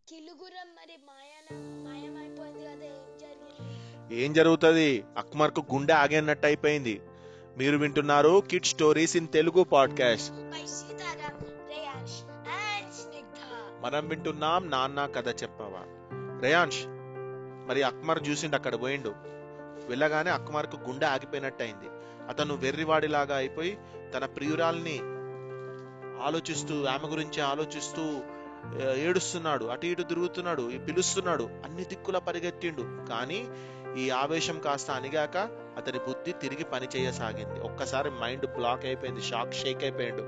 కిలుగురం మరి మాయన మాయమైపోయింది కదా ఏం జరిగింది ఏం జరుగుతుంది అక్మర్కు గుండె ఆగేనట్టు అయిపోయింది మీరు వింటున్నారు kid stories in Telugu podcast by Sitaram Reyash and Snigdha మనం వింటున్నాం నాన్న కథ చెప్పవా రేయాంష్ మరి అక్మర్ చూసిండు అక్కడ పోయిండు వెళ్ళగానే అక్మర్కు గుండె ఆగిపోయినట్టు అయింది అతను వెర్రివాడిలాగా అయిపోయి తన ప్రియురాల్ని ఆలోచిస్తూ ఆమె గురించి ఆలోచిస్తూ ఆ, ఏడుస్తున్నాడు అటు ఇటు తిరుగుతున్నాడు ఈ పిలుస్తున్నాడు అన్ని దిక్కుల పరిగెత్తిండు కానీ ఈ ఆవేశం కాస్త అణిగాక అతని బుద్ధి తిరిగి పని చేయసాగింది ఒక్కసారి మైండ్ బ్లాక్ అయిపోయింది షాక్ షేక్ అయిపోయాడు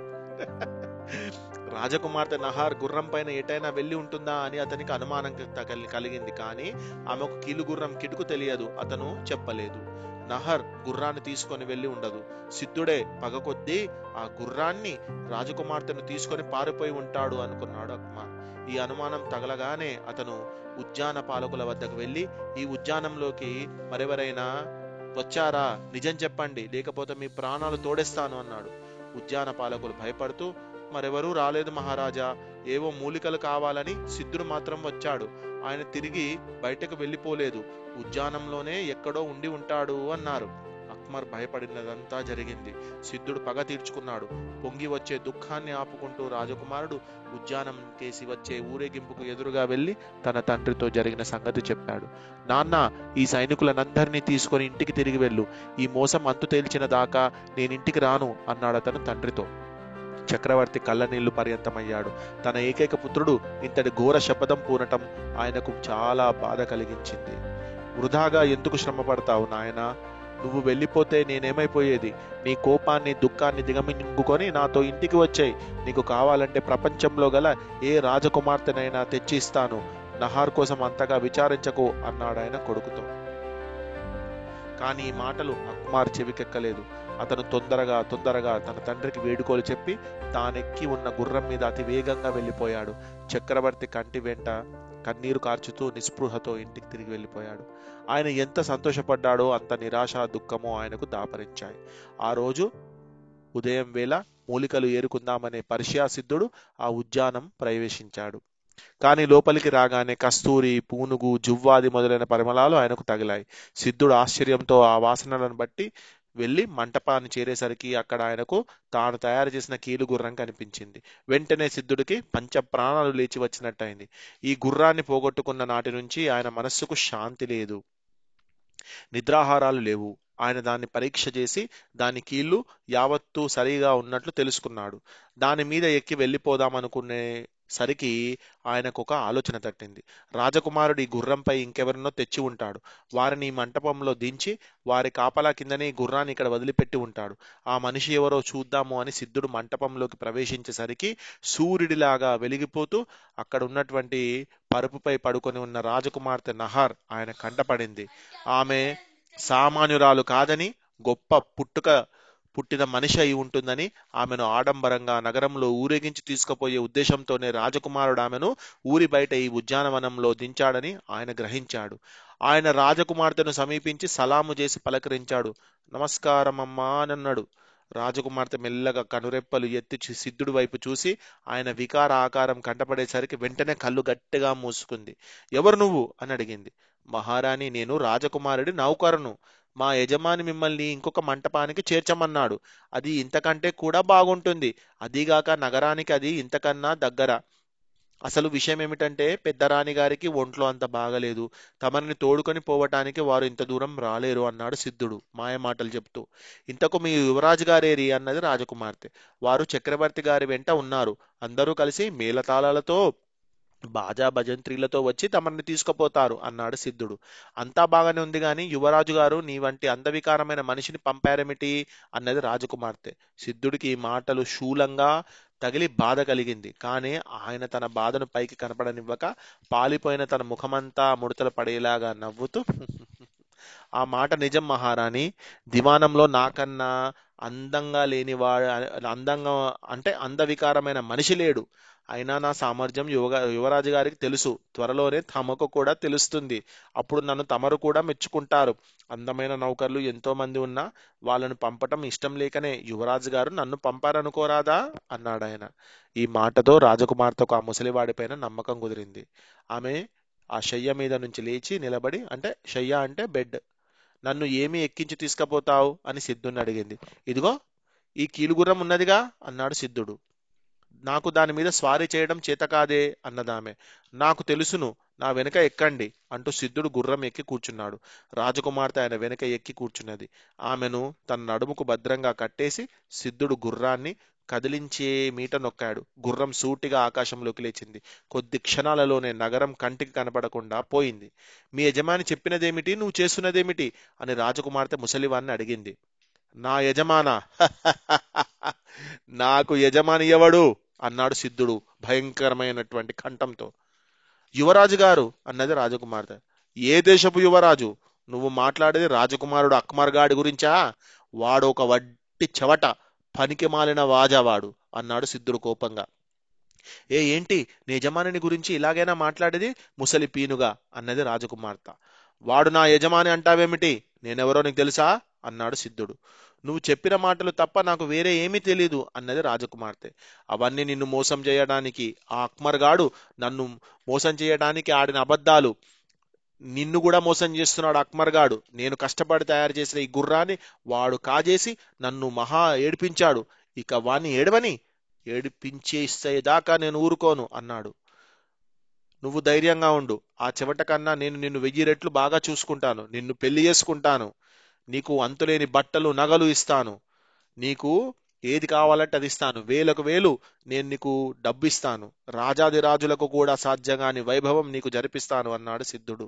రాజకుమార్తె నహార్ గుర్రం పైన ఎటైనా వెళ్ళి ఉంటుందా అని అతనికి అనుమానం తగలి కలిగింది కానీ ఆమెకు కీలు గుర్రం కిటుకు తెలియదు అతను చెప్పలేదు నహర్ గుర్రాన్ని తీసుకొని వెళ్ళి ఉండదు సిద్ధుడే పగ కొద్దీ ఆ గుర్రాన్ని రాజకుమార్తెను తీసుకొని పారిపోయి ఉంటాడు అనుకున్నాడు అక్మర్ ఈ అనుమానం తగలగానే అతను ఉద్యాన పాలకుల వద్దకు వెళ్ళి ఈ ఉద్యానంలోకి మరెవరైనా వచ్చారా నిజం చెప్పండి లేకపోతే మీ ప్రాణాలు తోడేస్తాను అన్నాడు ఉద్యాన పాలకులు భయపడుతూ మరెవరూ రాలేదు మహారాజా ఏవో మూలికలు కావాలని సిద్ధుడు మాత్రం వచ్చాడు ఆయన తిరిగి బయటకు వెళ్ళిపోలేదు ఉద్యానంలోనే ఎక్కడో ఉండి ఉంటాడు అన్నారు అక్మర్ భయపడినదంతా జరిగింది సిద్ధుడు పగ తీర్చుకున్నాడు పొంగి వచ్చే దుఃఖాన్ని ఆపుకుంటూ రాజకుమారుడు ఉద్యానం కేసి వచ్చే ఊరేగింపుకు ఎదురుగా వెళ్ళి తన తండ్రితో జరిగిన సంగతి చెప్పాడు నాన్న ఈ సైనికులనందరినీ తీసుకొని ఇంటికి తిరిగి వెళ్ళు ఈ మోసం అంతు తేల్చిన దాకా నేను ఇంటికి రాను అన్నాడు అతను తండ్రితో చక్రవర్తి కళ్ళనీళ్లు పర్యంతమయ్యాడు తన ఏకైక పుత్రుడు ఇంతటి ఘోర శపథం పూనటం ఆయనకు చాలా బాధ కలిగించింది వృధాగా ఎందుకు శ్రమ పడతావు నాయనా నువ్వు వెళ్ళిపోతే నేనేమైపోయేది నీ కోపాన్ని దుఃఖాన్ని దిగమింగుకొని నాతో ఇంటికి వచ్చాయి నీకు కావాలంటే ప్రపంచంలో గల ఏ రాజకుమార్తెనైనా తెచ్చి ఇస్తాను నహార్ కోసం అంతగా విచారించకు అన్నాడు ఆయన కొడుకుతో కానీ ఈ మాటలు అక్మార్ చెవికెక్కలేదు అతను తొందరగా తొందరగా తన తండ్రికి వేడుకోలు చెప్పి తానెక్కి ఉన్న గుర్రం మీద అతి వేగంగా వెళ్ళిపోయాడు చక్రవర్తి కంటి వెంట కన్నీరు కార్చుతూ నిస్పృహతో ఇంటికి తిరిగి వెళ్ళిపోయాడు ఆయన ఎంత సంతోషపడ్డాడో అంత నిరాశ దుఃఖము ఆయనకు దాపరించాయి ఆ రోజు ఉదయం వేళ మూలికలు ఏరుకుందామనే పర్షియా సిద్ధుడు ఆ ఉద్యానం ప్రవేశించాడు కానీ లోపలికి రాగానే కస్తూరి పూనుగు జువ్వాది మొదలైన పరిమళాలు ఆయనకు తగిలాయి సిద్ధుడు ఆశ్చర్యంతో ఆ వాసనలను బట్టి వెళ్ళి మంటపాన్ని చేరేసరికి అక్కడ ఆయనకు తాను తయారు చేసిన కీలు గుర్రం కనిపించింది వెంటనే సిద్ధుడికి పంచ ప్రాణాలు లేచి వచ్చినట్టయింది ఈ గుర్రాన్ని పోగొట్టుకున్న నాటి నుంచి ఆయన మనస్సుకు శాంతి లేదు నిద్రాహారాలు లేవు ఆయన దాన్ని పరీక్ష చేసి దాని కీళ్లు యావత్తు సరిగా ఉన్నట్లు తెలుసుకున్నాడు దాని మీద ఎక్కి వెళ్ళిపోదామనుకునే సరికి ఆయనకు ఒక ఆలోచన తట్టింది రాజకుమారుడు ఈ గుర్రంపై ఇంకెవరినో తెచ్చి ఉంటాడు వారిని ఈ మంటపంలో దించి వారి కాపలా కిందనే ఈ గుర్రాన్ని ఇక్కడ వదిలిపెట్టి ఉంటాడు ఆ మనిషి ఎవరో చూద్దాము అని సిద్ధుడు మంటపంలోకి ప్రవేశించేసరికి సూర్యుడిలాగా వెలిగిపోతూ అక్కడ ఉన్నటువంటి పరుపుపై పడుకొని ఉన్న రాజకుమార్తె నహార్ ఆయన కంటపడింది ఆమె సామాన్యురాలు కాదని గొప్ప పుట్టుక పుట్టిన మనిషి అయి ఉంటుందని ఆమెను ఆడంబరంగా నగరంలో ఊరేగించి తీసుకుపోయే ఉద్దేశంతోనే రాజకుమారుడు ఆమెను ఊరి బయట ఈ ఉద్యానవనంలో దించాడని ఆయన గ్రహించాడు ఆయన రాజకుమార్తెను సమీపించి సలాము చేసి పలకరించాడు నమస్కారం అమ్మా అని అన్నాడు రాజకుమార్తె మెల్లగా కనురెప్పలు ఎత్తి చూ- సిద్ధుడి వైపు చూసి ఆయన వికార ఆకారం కంటపడేసరికి వెంటనే కళ్ళు గట్టిగా మూసుకుంది ఎవరు నువ్వు అని అడిగింది మహారాణి నేను రాజకుమారుడి నౌకరును మా యజమాని మిమ్మల్ని ఇంకొక మంటపానికి చేర్చమన్నాడు అది ఇంతకంటే కూడా బాగుంటుంది అదిగాక నగరానికి అది ఇంతకన్నా దగ్గర అసలు విషయం ఏమిటంటే పెద్దరాణి గారికి ఒంట్లో అంత బాగలేదు తమరిని తోడుకొని పోవటానికి వారు ఇంత దూరం రాలేరు అన్నాడు సిద్ధుడు మాయ మాటలు చెప్తూ ఇంతకు మీ యువరాజు గారేరి అన్నది రాజకుమార్తె వారు చక్రవర్తి గారి వెంట ఉన్నారు అందరూ కలిసి మేళతాళాలతో బాజా భజంత్రీలతో వచ్చి తమరిని తీసుకుపోతారు అన్నాడు సిద్ధుడు అంతా బాగానే ఉంది గాని యువరాజు గారు నీ వంటి అందవికారమైన మనిషిని పంపారేమిటి అన్నది రాజకుమార్తె సిద్ధుడికి ఈ మాటలు శూలంగా తగిలి బాధ కలిగింది కానీ ఆయన తన బాధను పైకి కనపడనివ్వక పాలిపోయిన తన ముఖమంతా ముడతలు పడేలాగా నవ్వుతూ ఆ మాట నిజం మహారాణి దివానంలో నాకన్నా అందంగా లేనివాడు అందంగా అంటే అందవికారమైన మనిషి లేడు అయినా నా సామర్థ్యం యువగా యువరాజు గారికి తెలుసు త్వరలోనే తమకు కూడా తెలుస్తుంది అప్పుడు నన్ను తమరు కూడా మెచ్చుకుంటారు అందమైన నౌకర్లు ఎంతో మంది ఉన్నా వాళ్ళను పంపటం ఇష్టం లేకనే యువరాజు గారు నన్ను పంపారనుకోరాదా అన్నాడు ఆయన ఈ మాటతో రాజకుమార్తెకు ఆ ముసలివాడిపైన నమ్మకం కుదిరింది ఆమె ఆ శయ్య మీద నుంచి లేచి నిలబడి అంటే శయ్య అంటే బెడ్ నన్ను ఏమి ఎక్కించి తీసుకుపోతావు అని సిద్ధుని అడిగింది ఇదిగో ఈ కీలుగుర్రం ఉన్నదిగా అన్నాడు సిద్ధుడు నాకు దాని మీద స్వారీ చేయడం చేత కాదే అన్నదామె నాకు తెలుసును నా వెనుక ఎక్కండి అంటూ సిద్ధుడు గుర్రం ఎక్కి కూర్చున్నాడు రాజకుమార్తె ఆయన వెనుక ఎక్కి కూర్చున్నది ఆమెను తన నడుముకు భద్రంగా కట్టేసి సిద్ధుడు గుర్రాన్ని కదిలించే మీట నొక్కాడు గుర్రం సూటిగా ఆకాశంలోకి లేచింది కొద్ది క్షణాలలోనే నగరం కంటికి కనపడకుండా పోయింది మీ యజమాని చెప్పినదేమిటి నువ్వు చేస్తున్నదేమిటి అని రాజకుమార్తె ముసలివాన్ని అడిగింది నా యజమాన నాకు యజమాని ఎవడు అన్నాడు సిద్ధుడు భయంకరమైనటువంటి కంఠంతో యువరాజు గారు అన్నది రాజకుమార్తె ఏ దేశపు యువరాజు నువ్వు మాట్లాడేది రాజకుమారుడు అక్మర్ గాడి గురించా వాడు ఒక వడ్డి చెవట పనికి మాలిన వాజావాడు అన్నాడు సిద్ధుడు కోపంగా ఏ ఏంటి నీ యజమానిని గురించి ఇలాగైనా మాట్లాడేది ముసలి పీనుగా అన్నది రాజకుమార్తె వాడు నా యజమాని అంటావేమిటి నేనెవరో నీకు తెలుసా అన్నాడు సిద్ధుడు నువ్వు చెప్పిన మాటలు తప్ప నాకు వేరే ఏమీ తెలీదు అన్నది రాజకుమార్తె అవన్నీ నిన్ను మోసం చేయడానికి ఆ అక్మర్ గాడు నన్ను మోసం చేయడానికి ఆడిన అబద్ధాలు నిన్ను కూడా మోసం చేస్తున్నాడు అక్మర్ గాడు నేను కష్టపడి తయారు చేసిన ఈ గుర్రాన్ని వాడు కాజేసి నన్ను మహా ఏడిపించాడు ఇక వాణ్ణి ఏడవని ఏడిపించేసేదాకా నేను ఊరుకోను అన్నాడు నువ్వు ధైర్యంగా ఉండు ఆ చెవట కన్నా నేను నిన్ను వెయ్యి రెట్లు బాగా చూసుకుంటాను నిన్ను పెళ్లి చేసుకుంటాను నీకు అంతులేని బట్టలు నగలు ఇస్తాను నీకు ఏది కావాలంటే అది ఇస్తాను వేలకు వేలు నేను నీకు డబ్బు ఇస్తాను రాజాది రాజులకు కూడా సాధ్యంగాని వైభవం నీకు జరిపిస్తాను అన్నాడు సిద్ధుడు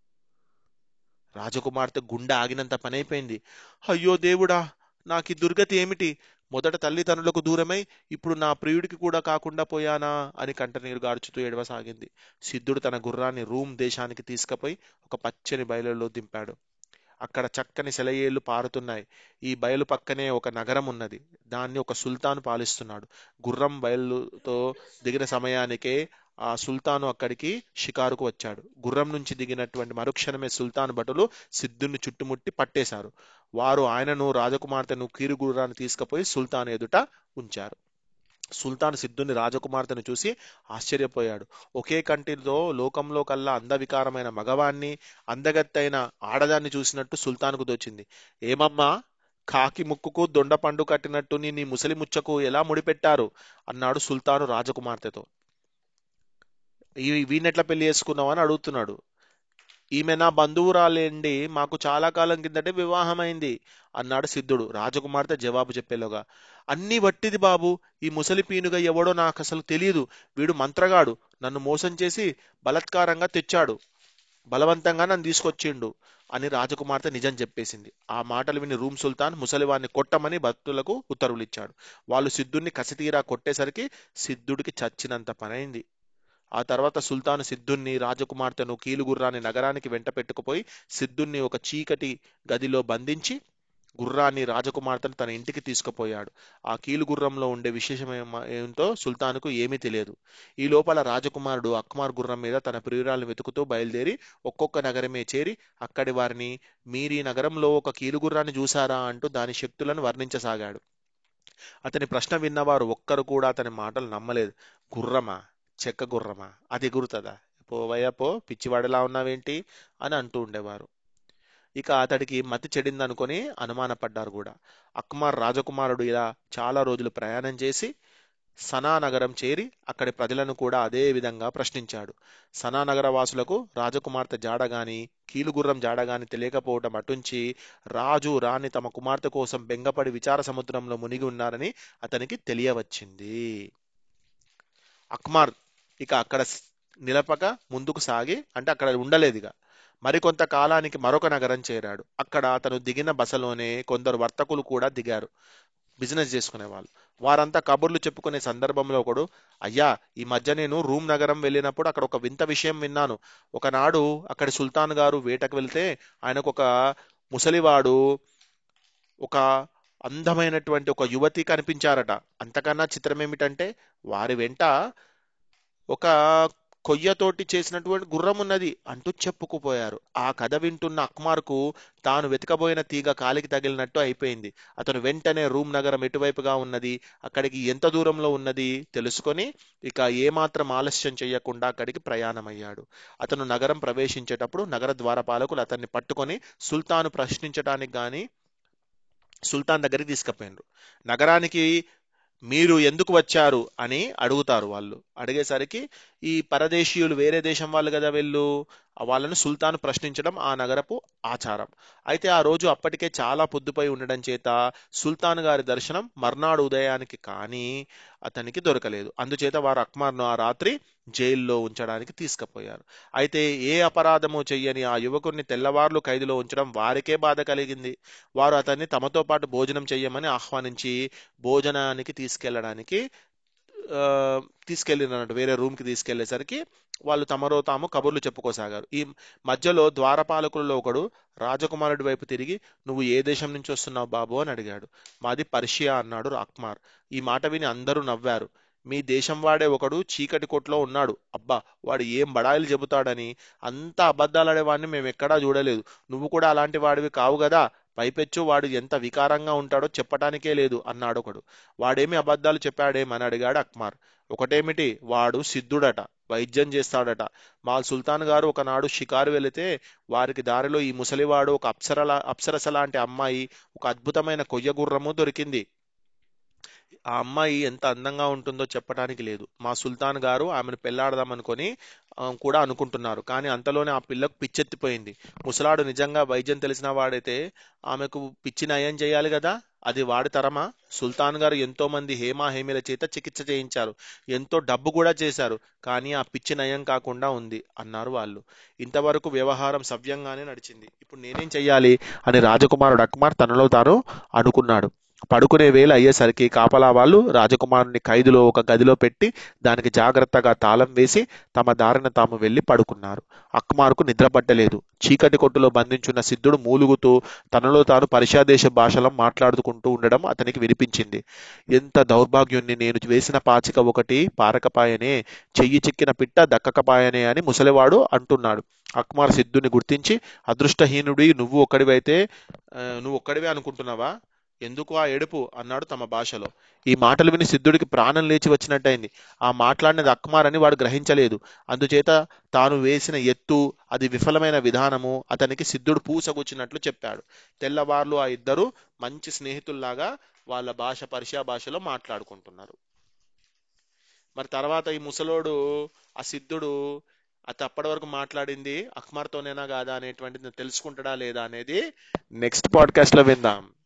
రాజకుమార్తె గుండె ఆగినంత పనైపోయింది అయ్యో దేవుడా నాకు ఈ దుర్గతి ఏమిటి మొదట తల్లిదండ్రులకు దూరమై ఇప్పుడు నా ప్రియుడికి కూడా కాకుండా పోయానా అని కంటనీరు గార్చుతూ ఏడవసాగింది సిద్ధుడు తన గుర్రాన్ని రూమ్ దేశానికి తీసుకుపోయి ఒక పచ్చని బయలులో దింపాడు అక్కడ చక్కని సెలయేళ్లు పారుతున్నాయి ఈ బయలు పక్కనే ఒక నగరం ఉన్నది దాన్ని ఒక సుల్తాన్ పాలిస్తున్నాడు గుర్రం బయలుతో దిగిన సమయానికే ఆ సుల్తాను అక్కడికి షికారుకు వచ్చాడు గుర్రం నుంచి దిగినటువంటి మరుక్షణమే సుల్తాన్ భటులు సిద్ధుని చుట్టుముట్టి పట్టేశారు వారు ఆయనను రాజకుమార్తెను కీరు గుర్రాన్ని తీసుకుపోయి సుల్తాన్ ఎదుట ఉంచారు సుల్తాన్ సిద్ధుని రాజకుమార్తెను చూసి ఆశ్చర్యపోయాడు ఒకే కంటితో లోకంలో కల్లా అందవికారమైన మగవాణ్ణి అందగత్తైన ఆడదాన్ని చూసినట్టు సుల్తాన్కు దోచింది ఏమమ్మా కాకి ముక్కుకు దొండ పండు కట్టినట్టు నీ నీ ముసలి ముచ్చకు ఎలా ముడిపెట్టారు అన్నాడు సుల్తాను రాజకుమార్తెతో ఈ వీణెట్లా పెళ్లి చేసుకున్నావు అని అడుగుతున్నాడు ఈమె నా బంధువురాలేండి మాకు చాలా కాలం కిందటే వివాహమైంది అన్నాడు సిద్ధుడు రాజకుమార్తె జవాబు చెప్పేలోగా అన్నీ వట్టిది బాబు ఈ ముసలి పీనుగా ఎవడో నాకు అసలు తెలియదు వీడు మంత్రగాడు నన్ను మోసం చేసి బలత్కారంగా తెచ్చాడు బలవంతంగా నన్ను తీసుకొచ్చిండు అని రాజకుమార్తె నిజం చెప్పేసింది ఆ మాటలు విని రూమ్ సుల్తాన్ ముసలివాన్ని కొట్టమని భక్తులకు ఉత్తర్వులు ఇచ్చాడు వాళ్ళు సిద్ధుడిని కసితీరా కొట్టేసరికి సిద్ధుడికి చచ్చినంత పనైంది ఆ తర్వాత సుల్తాను సిద్ధుణ్ణి రాజకుమార్తెను కీలుగుర్రాన్ని నగరానికి వెంట పెట్టుకుపోయి సిద్ధుణ్ణి ఒక చీకటి గదిలో బంధించి గుర్రాన్ని రాజకుమార్తెను తన ఇంటికి తీసుకుపోయాడు ఆ కీలుగుర్రంలో ఉండే విశేషం ఏమ- ఏంటో సుల్తానుకు ఏమీ తెలియదు ఈ లోపల రాజకుమారుడు అక్మార్ గుర్రం మీద తన ప్రియురాలను వెతుకుతూ బయలుదేరి ఒక్కొక్క నగరమే చేరి అక్కడి వారిని మీరీ నగరంలో ఒక కీలుగుర్రాన్ని చూసారా అంటూ దాని శక్తులను వర్ణించసాగాడు అతని ప్రశ్న విన్నవారు ఒక్కరు కూడా అతని మాటలు నమ్మలేదు గుర్రమా చెక్క గుర్రమా అది ఎగురుతుందా పోవయ్యా పో పిచ్చివాడిలా ఉన్నావేంటి అని అంటూ ఉండేవారు ఇక అతడికి మతి చెడిందనుకొని అనుమానపడ్డారు కూడా అక్మార్ రాజకుమారుడు ఇలా చాలా రోజులు ప్రయాణం చేసి సనా నగరం చేరి అక్కడి ప్రజలను కూడా అదే విధంగా ప్రశ్నించాడు సనా నగర వాసులకు రాజకుమార్తె జాడగాని కీలుగుర్రం జాడగాని తెలియకపోవటం అటుంచి రాజు రాణి తమ కుమార్తె కోసం బెంగపడి విచార సముద్రంలో మునిగి ఉన్నారని అతనికి తెలియవచ్చింది అక్మార్ ఇక అక్కడ స్- నిలపక ముందుకు సాగి అంటే అక్కడ ఉండలేదు ఇక మరికొంత కాలానికి మరొక నగరం చేరాడు అక్కడ అతను దిగిన బసలోనే కొందరు వర్తకులు కూడా దిగారు బిజినెస్ చేసుకునే వాళ్ళు వారంతా కబుర్లు చెప్పుకునే సందర్భంలో ఒకడు అయ్యా ఈ మధ్య నేను రూమ్ నగరం వెళ్ళినప్పుడు అక్కడ ఒక వింత విషయం విన్నాను ఒకనాడు అక్కడి సుల్తాన్ గారు వేటకు వెళ్తే ఆయనకు ఒక ముసలివాడు ఒక అందమైనటువంటి ఒక యువతి కనిపించారట అంతకన్నా చిత్రం ఏమిటంటే వారి వెంట ఒక కొయ్యతోటి చేసినటువంటి గుర్రం ఉన్నది అంటూ చెప్పుకుపోయారు ఆ కథ వింటున్న అక్మార్కు తాను వెతకబోయిన తీగ కాలికి తగిలినట్టు అయిపోయింది అతను వెంటనే రూమ్ నగరం ఎటువైపుగా ఉన్నది అక్కడికి ఎంత దూరంలో ఉన్నది తెలుసుకొని ఇక ఏమాత్రం ఆలస్యం చేయకుండా అక్కడికి ప్రయాణమయ్యాడు అతను నగరం ప్రవేశించేటప్పుడు నగర ద్వారపాలకులు అతన్ని పట్టుకొని సుల్తాను ప్రశ్నించడానికి గాని సుల్తాన్ దగ్గరికి తీసుకుపోయినారు నగరానికి మీరు ఎందుకు వచ్చారు అని అడుగుతారు వాళ్ళు అడిగేసరికి ఈ పరదేశీయులు వేరే దేశం వాళ్ళు కదా వీళ్ళు వాళ్ళను సుల్తాన్ ప్రశ్నించడం ఆ నగరపు ఆచారం అయితే ఆ రోజు అప్పటికే చాలా పొద్దుపోయి ఉండడం చేత సుల్తాన్ గారి దర్శనం మర్నాడు ఉదయానికి కానీ అతనికి దొరకలేదు అందుచేత వారు అక్మార్ను ఆ రాత్రి జైల్లో ఉంచడానికి తీసుకుపోయారు అయితే ఏ అపరాధము చెయ్యని ఆ యువకుడిని తెల్లవార్లు ఖైదులో ఉంచడం వారికే బాధ కలిగింది వారు అతన్ని తమతో పాటు భోజనం చెయ్యమని ఆహ్వానించి భోజనానికి తీసుకెళ్ళడానికి ఆ, తీసుకెళ్ళినట్టు వేరే రూమ్ కి తీసుకెళ్లేసరికి వాళ్ళు తమరో తాము కబుర్లు చెప్పుకోసాగారు ఈ మధ్యలో ద్వారపాలకులలో ఒకడు రాజకుమారుడి వైపు తిరిగి నువ్వు ఏ దేశం నుంచి వస్తున్నావు బాబు అని అడిగాడు మాది పర్షియా అన్నాడు అక్మార్ ఈ మాట విని అందరూ నవ్వారు మీ దేశం వాడే ఒకడు చీకటి కొట్లో ఉన్నాడు అబ్బా వాడు ఏం బడాయిలు చెబుతాడని అంత అబద్ధాలాడేవాడిని మేము ఎక్కడా చూడలేదు నువ్వు కూడా అలాంటి వాడివి కావు కదా పైపెచ్చు వాడు ఎంత వికారంగా ఉంటాడో చెప్పటానికే లేదు అన్నాడు ఒకడు వాడేమి అబద్ధాలు చెప్పాడేమని అడిగాడు అక్మార్ ఒకటేమిటి వాడు సిద్ధుడట వైద్యం చేస్తాడట మా సుల్తాన్ గారు ఒకనాడు షికారు వెళితే వారికి దారిలో ఈ ముసలివాడు ఒక అప్సరల అప్సరస లాంటి అమ్మాయి ఒక అద్భుతమైన కొయ్య గుర్రము దొరికింది ఆ అమ్మాయి ఎంత అందంగా ఉంటుందో చెప్పడానికి లేదు మా సుల్తాన్ గారు ఆమెను పెళ్లాడదామనుకొని ఆ, కూడా అనుకుంటున్నారు కానీ అంతలోనే ఆ పిల్లకు పిచ్చెత్తిపోయింది ముసలాడు నిజంగా వైద్యం తెలిసిన వాడైతే ఆమెకు పిచ్చి నయం చేయాలి కదా అది వాడి తరమా సుల్తాన్ గారు ఎంతో మంది హేమా హేమిల చేత చికిత్స చేయించారు ఎంతో డబ్బు కూడా చేశారు కానీ ఆ పిచ్చి నయం కాకుండా ఉంది అన్నారు వాళ్ళు ఇంతవరకు వ్యవహారం సవ్యంగానే నడిచింది ఇప్పుడు నేనేం చెయ్యాలి అని రాజకుమారుడు అక్మార్ తనలో తాను అనుకున్నాడు పడుకునే వేళ అయ్యేసరికి కాపలా వాళ్ళు రాజకుమారుని ఖైదులో ఒక గదిలో పెట్టి దానికి జాగ్రత్తగా తాళం వేసి తమ దారిన తాము వెళ్లి పడుకున్నారు అక్మార్కు నిద్ర పట్టలేదు చీకటి కొట్టులో బంధించున్న సిద్ధుడు మూలుగుతూ తనలో తాను పరిషాదేశ భాషలో మాట్లాడుకుంటూ ఉండడం అతనికి వినిపించింది ఎంత దౌర్భాగ్యుణ్ణి నేను వేసిన పాచిక ఒకటి పారకపాయనే చెయ్యి చిక్కిన పిట్ట దక్కకపాయనే అని ముసలివాడు అంటున్నాడు అక్మార్ సిద్ధుని గుర్తించి అదృష్టహీనుడి నువ్వు ఒక్కడివైతే ఆ, నువ్వు ఒక్కడివే అనుకుంటున్నావా ఎందుకు ఆ ఏడుపు అన్నాడు తమ భాషలో ఈ మాటలు విని సిద్ధుడికి ప్రాణం లేచి వచ్చినట్టయింది ఆ మాట్లాడినది అక్మార్ అని వాడు గ్రహించలేదు అందుచేత తాను వేసిన ఎత్తు అది విఫలమైన విధానము అతనికి సిద్ధుడు పూసగుచ్చినట్లు చెప్పాడు తెల్లవార్లు ఆ ఇద్దరు మంచి స్నేహితుల్లాగా వాళ్ళ భాష పర్షియా భాషలో మాట్లాడుకుంటున్నారు మరి తర్వాత ఈ ముసలోడు ఆ సిద్ధుడు అత అప్పటి వరకు మాట్లాడింది అక్మార్తోనేనా కాదా అనేటువంటిది తెలుసుకుంటాడా లేదా అనేది నెక్స్ట్ పాడ్కాస్ట్ లో విందాం